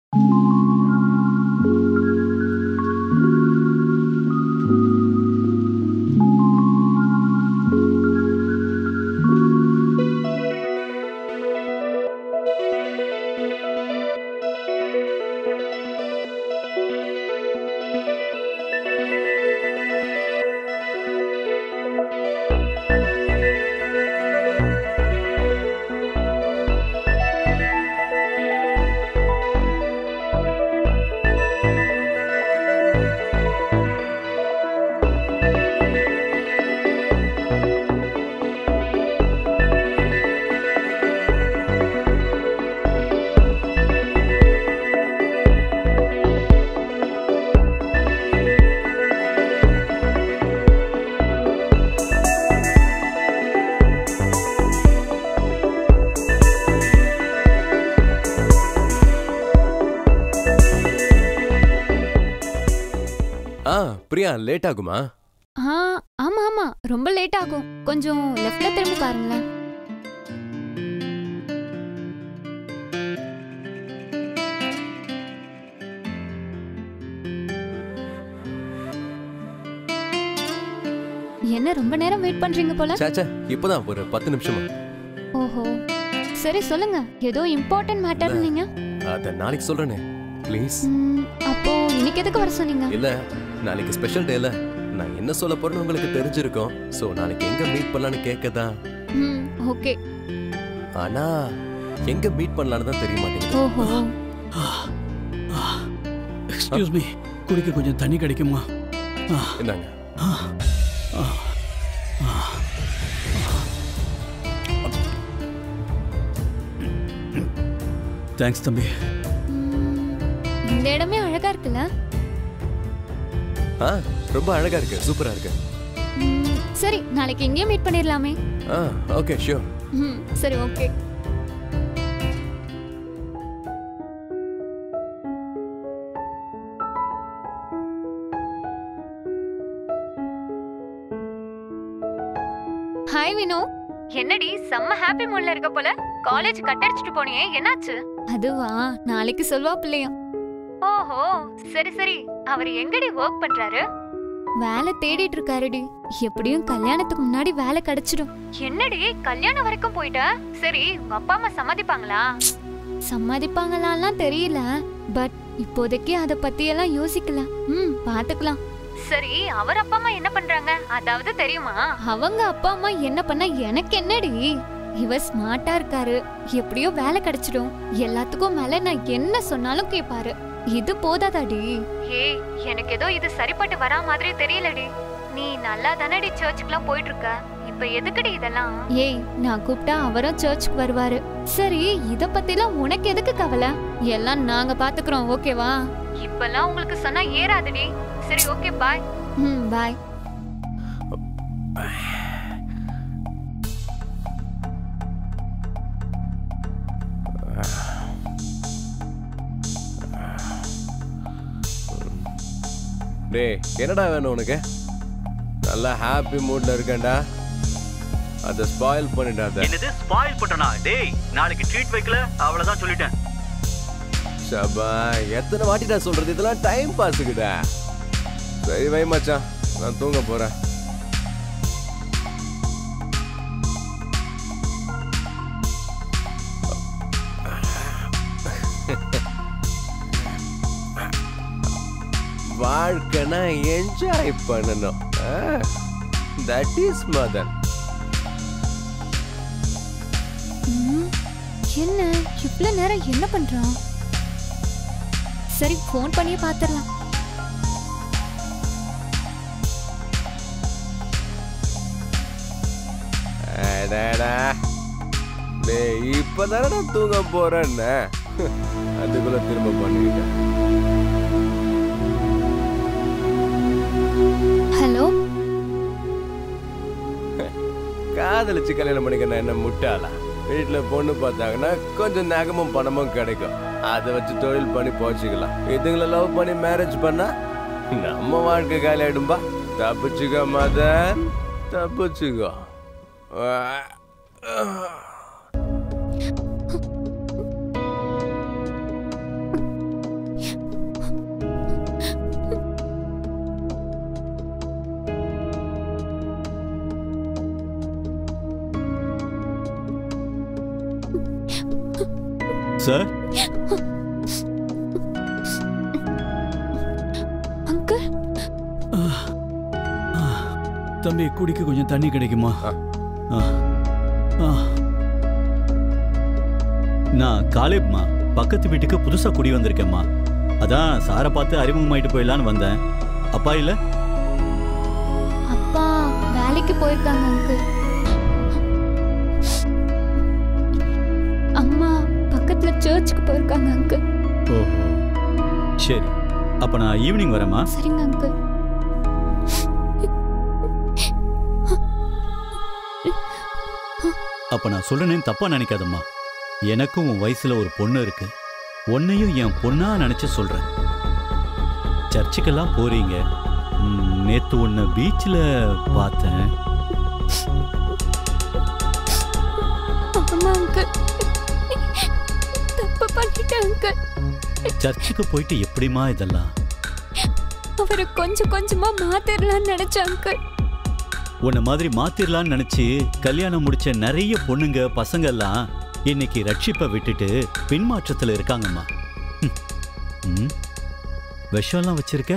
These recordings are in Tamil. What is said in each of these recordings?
ஆ பிரியா லேட் ஆகுமா ஆ ஆமா ஆமா ரொம்ப லேட் ஆகும் கொஞ்சம் லெஃப்ட்ல திரும்பி பாருங்களேன் என்ன ரொம்ப நேரம் வெயிட் பண்றீங்க போல சேச்சே இப்பதான் ஒரு பத்து நிமிஷமா ஓஹோ சரி சொல்லுங்க ஏதோ இம்பார்ட்டன்ட் மேட்டர் நீங்க அத நாளைக்கு சொல்றேனே ப்ளீஸ் ம், அப்போ இன்னைக்கு எதுக்கு வர சொன்னீங்க இல்ல நாளைக்கு ஸ்பெஷல் டேல நான் என்ன சொல்ல போறேன்னு உங்களுக்கு தெரிஞ்சிருக்கும் சோ நாளைக்கு எங்க மீட் பண்ணலாம்னு கேட்கதான் ம் ஓகே ஆனா எங்க மீட் பண்ணலாம்னு தான் தெரிய மாட்டேங்குது ஓஹோ எக்ஸ்கியூஸ் மீ குடிக்க கொஞ்சம் தண்ணி கிடைக்குமா ஆ, என்னங்க ஆ, ஆ, ஆ. தேங்க்ஸ் தம்பி ம், இந்த இடமே அழகா இருக்குல்ல ஆ ரொம்ப அழகா இருக்கு சூப்பரா இருக்கு ம், சரி நாளைக்கு எங்கேயும் மீட் பண்ணிடலாமே ஆ ஓகே ஷியோர் ம் சரி ஓகே ஹாய் வினோ என்னடி செம்ம ஹாப்பி மூட்ல இருக்க போல காலேஜ் கட் அடிச்சிட்டு போனியே என்னாச்சு அதுவா நாளைக்கு சொல்வா பிள்ளையா ஓஹோ சரி சரி அவர் எங்கடி ஒர்க் பண்றாரு வேலை தேடிட்டு இருக்காருடி எப்படியும் கல்யாணத்துக்கு முன்னாடி வேலை கிடைச்சிடும் என்னடி கல்யாணம் வரைக்கும் போயிட்ட சரி உங்க அப்பா அம்மா சம்மதிப்பாங்களா சம்மதிப்பாங்களாலாம் தெரியல பட் இப்போதைக்கு அத பத்தி எல்லாம் யோசிக்கல ம் பாத்துக்கலாம் சரி அவர் அப்பா அம்மா என்ன பண்றாங்க அதாவது தெரியுமா அவங்க அப்பா அம்மா என்ன பண்ணா எனக்கு என்னடி இவர் ஸ்மார்ட்டா இருக்காரு எப்படியோ வேலை கிடைச்சிடும் எல்லாத்துக்கும் மேல நான் என்ன சொன்னாலும் கேப்பாரு இது போதாதாடி ஏய் எனக்கு ஏதோ இது சரிப்பட்டு வரா மாதிரி தெரியலடி நீ நல்லா தானடி சர்ச்சுக்குலாம் போயிட்டு இருக்க இப்ப எதுக்குடி இதெல்லாம் ஏய் நான் கூப்பிட்டா அவரும் சர்ச்சுக்கு வருவாரு சரி இத பத்திலாம் உனக்கு எதுக்கு கவலை எல்லாம் நாங்க பாத்துக்கிறோம் ஓகேவா இப்பெல்லாம் உங்களுக்கு சொன்னா ஏறாதுடி சரி ஓகே பாய் ம் பாய் டேய் என்னடா வேணும் உனக்கு நல்லா ஹாப்பி மூட்ல இருக்கேன்டா அதை ஸ்பாயில் பண்ணிடாத என்னது ஸ்பாயில் பண்ணனா டேய் நாளைக்கு ட்ரீட் வைக்கல அவ்வளவுதான் சொல்லிட்டேன் சபா எத்தனை வாட்டிடா சொல்றது இதெல்லாம் டைம் பாஸுக்குடா சரி வை மச்சான் நான் தூங்க போறேன் வாழ்க்கைனா என்ஜாய் பண்ணணும் தட் இஸ் மதன் ம், என்ன இவ்வளவு நேரம் என்ன பண்றான் சரி ஃபோன் பண்ணியே பாத்துரலாம் அடடா. டேய் இப்பதானே நான் தூங்க போறேன்னு அதுக்குள்ள திரும்ப பண்ணிக்கிட்டேன் ஹலோ காதலிச்சு கல்யாணம் பண்ணிக்க நான் என்ன முட்டாளா வீட்டுல பொண்ணு பார்த்தாங்கன்னா கொஞ்சம் நகமும் பணமும் கிடைக்கும் அதை வச்சு தொழில் பண்ணி போச்சுக்கலாம் இதுங்களை லவ் பண்ணி மேரேஜ் பண்ணா நம்ம வாழ்க்கை காலி ஆயிடும்பா தப்பிச்சுக்கோ மதன் தப்பிச்சுக்கோ தம்பி குடிக்க கொஞ்சம் தண்ணி கிடைக்குமா ஆ. ஆ. ஆ. நான் காலேப்மா பக்கத்து வீட்டுக்கு புதுசா குடி வந்திருக்கேம்மா அதான் சாரை பார்த்து அறிமுகமாயிட்டு போயிடலான்னு வந்தேன் அப்பா இல்ல அப்பா வேலைக்கு போயிருக்காங்க அங்கிள் அம்மா பக்கத்துல சர்ச்சுக்கு போயிருக்காங்க அங்கிள் ஓஹோ சரி அப்ப நான் ஈவினிங் வரேம்மா சரிங்க அங்கிள் அப்ப நான் சொல்றேன்னு தப்பா நினைக்காதம்மா எனக்கும் உன் வயசுல ஒரு பொண்ணு இருக்கு உன்னையும் என் பொண்ணா நினைச்சு சொல்றேன் சர்ச்சுக்கெல்லாம் போறீங்க ம், நேத்து உன்னை பீச்சில் பார்த்தேன் ஆமா அங்கிள் தப்பு பண்ணிட்டேன் அங்கிள் சர்ச்சுக்கு போயிட்டு எப்படிம்மா இதெல்லாம் அவரை கொஞ்சம் கொஞ்சமா மாத்திரலாம்னு நினைச்சேன் அங்கிள் உன்னை மாதிரி மாத்திரலாம்னு நினைச்சு கல்யாணம் முடிச்ச நிறைய பொண்ணுங்க பசங்க எல்லாம் இன்னைக்கு ரட்சிப்பை விட்டுட்டு பின்மாற்றத்துல இருக்காங்கம்மா ம். ம். விஷம்லாம் வச்சிருக்க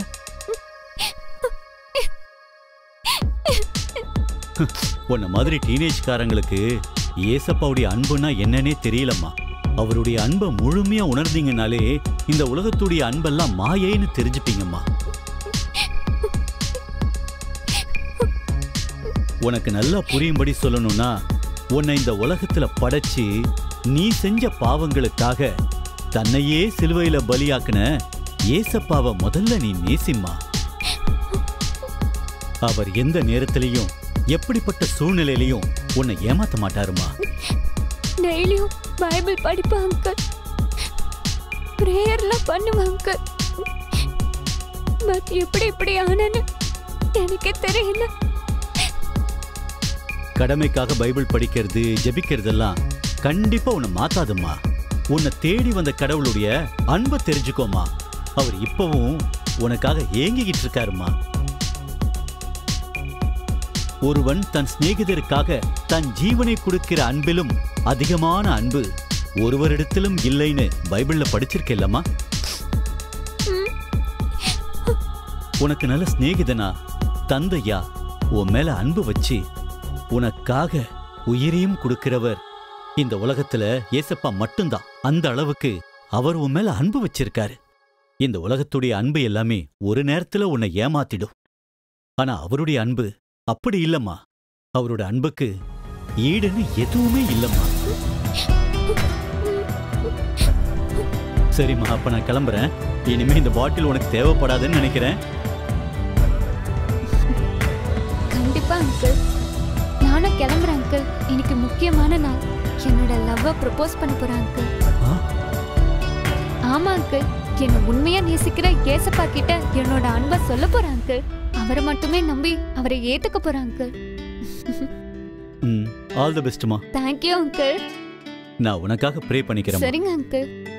உன்னை மாதிரி டீனேஜ்காரங்களுக்கு ஏசப்பாவுடைய அன்புனா என்னன்னே தெரியலம்மா அவருடைய அன்பை முழுமையா உணர்ந்தீங்கனாலே இந்த உலகத்துடைய அன்பெல்லாம் மாயைன்னு தெரிஞ்சுப்பீங்கம்மா உனக்கு நல்லா புரியும்படி சொல்லணும்னா உன்னை இந்த உலகத்துல படைச்சு நீ செஞ்ச பாவங்களுக்காக தன்னையே சிலுவையில பலியாக்குன ஏசப்பாவை முதல்ல நீ நேசிம்மா அவர் எந்த நேரத்திலையும் எப்படிப்பட்ட சூழ்நிலையிலையும் உன்னை ஏமாத்த மாட்டாருமா டெய்லியும் பைபிள் படிப்பேன் அங்கிள் ப்ரேயர்லாம் பண்ணுவேன் அங்கிள் பட் எப்படி இப்படி ஆனேன்னு எனக்கே தெரியல கடமைக்காக பைபிள் படிக்கிறது ஜெபிக்கிறதெல்லாம் கண்டிப்பா உன்னை மாத்தாதும்மா உன்னை தேடி வந்த கடவுளுடைய அன்பை தெரிஞ்சுக்கோமா அவர் இப்பவும் உனக்காக ஏங்கிக்கிட்டு இருக்காருமா ஒருவன் தன் சிநேகிதருக்காக தன் ஜீவனை கொடுக்கிற அன்பிலும் அதிகமான அன்பு ஒருவரிடத்திலும் இல்லைன்னு பைபிள்ல படிச்சிருக்கேல்லம்மா உனக்கு நல்ல சிநேகிதனா தந்தையா உன் மேல அன்பு வச்சு உனக்காக உயிரையும் கொடுக்கிறவர் இந்த உலகத்துல ஏசப்பா மட்டும்தான் அந்த அளவுக்கு அவர் உன் மேல அன்பு வச்சிருக்காரு இந்த உலகத்துடைய அன்பு எல்லாமே ஒரு நேரத்துல உன்னை ஏமாத்திடும் ஆனா அவருடைய அன்பு அப்படி இல்லம்மா அவரோட அன்புக்கு ஈடுன்னு எதுவுமே இல்லம்மா சரிம்மா அப்ப நான் கிளம்புறேன் இனிமே இந்த பாட்டில் உனக்கு தேவைப்படாதுன்னு நினைக்கிறேன் கண்டிப்பா அங்கிள் நானும் கிளம்புறேன் அங்கிள் இன்னைக்கு முக்கியமான நாள் என்னோட லவ்வை ப்ரப்போஸ் பண்ண போறேன் அங்கிள் ஆ? ஆமா அங்கிள் என்னை உண்மையா நேசிக்கிற ஏசப்பா கிட்ட என்னோட அன்பை சொல்ல போறேன் அங்கிள் அவரை மட்டுமே நம்பி அவரை ஏத்துக்க போறேன் அங்கிள் ம் ஆல் தி பெஸ்ட்மா தேங்க்யூ அங்கிள் நான் உனக்காக ப்ரே பண்ணிக்கிறேன் சரிங்க அங்கிள்